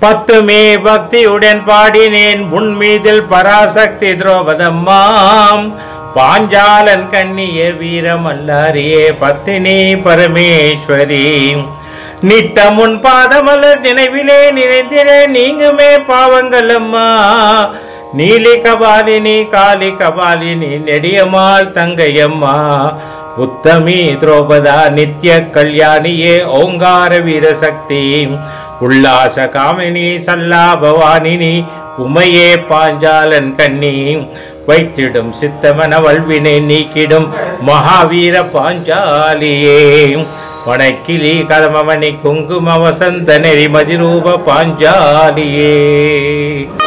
பத்துமே பக்தியுடன் பாடினேன் உன் மீதில் பராசக்தி துரோபதம்மாம் பாஞ்சாலன் கண்ணிய வீரமல்லாரியே பத்தினி பரமேஸ்வரி நித்தமுன் பாதமலர் நினைவிலே நினைந்திட நீங்குமே பாவங்கள் அம்மா நீலி கபாலினி காளி கபாலினி நெடியம்மாள் தங்கையம்மா உத்தமி திரௌபதா நித்ய கல்யாணியே ஓங்கார வீரசக்தி உல்லாச காமினி சல்லா பவானினி உமையே பாஞ்சாலன் கண்ணி வைத்திடும் சித்தமன வல்வினை நீக்கிடும் மகாவீர பாஞ்சாலியே வடக்கிளி கதமமணி குங்கும வசந்த நெறி மதிரூப பாஞ்சாலியே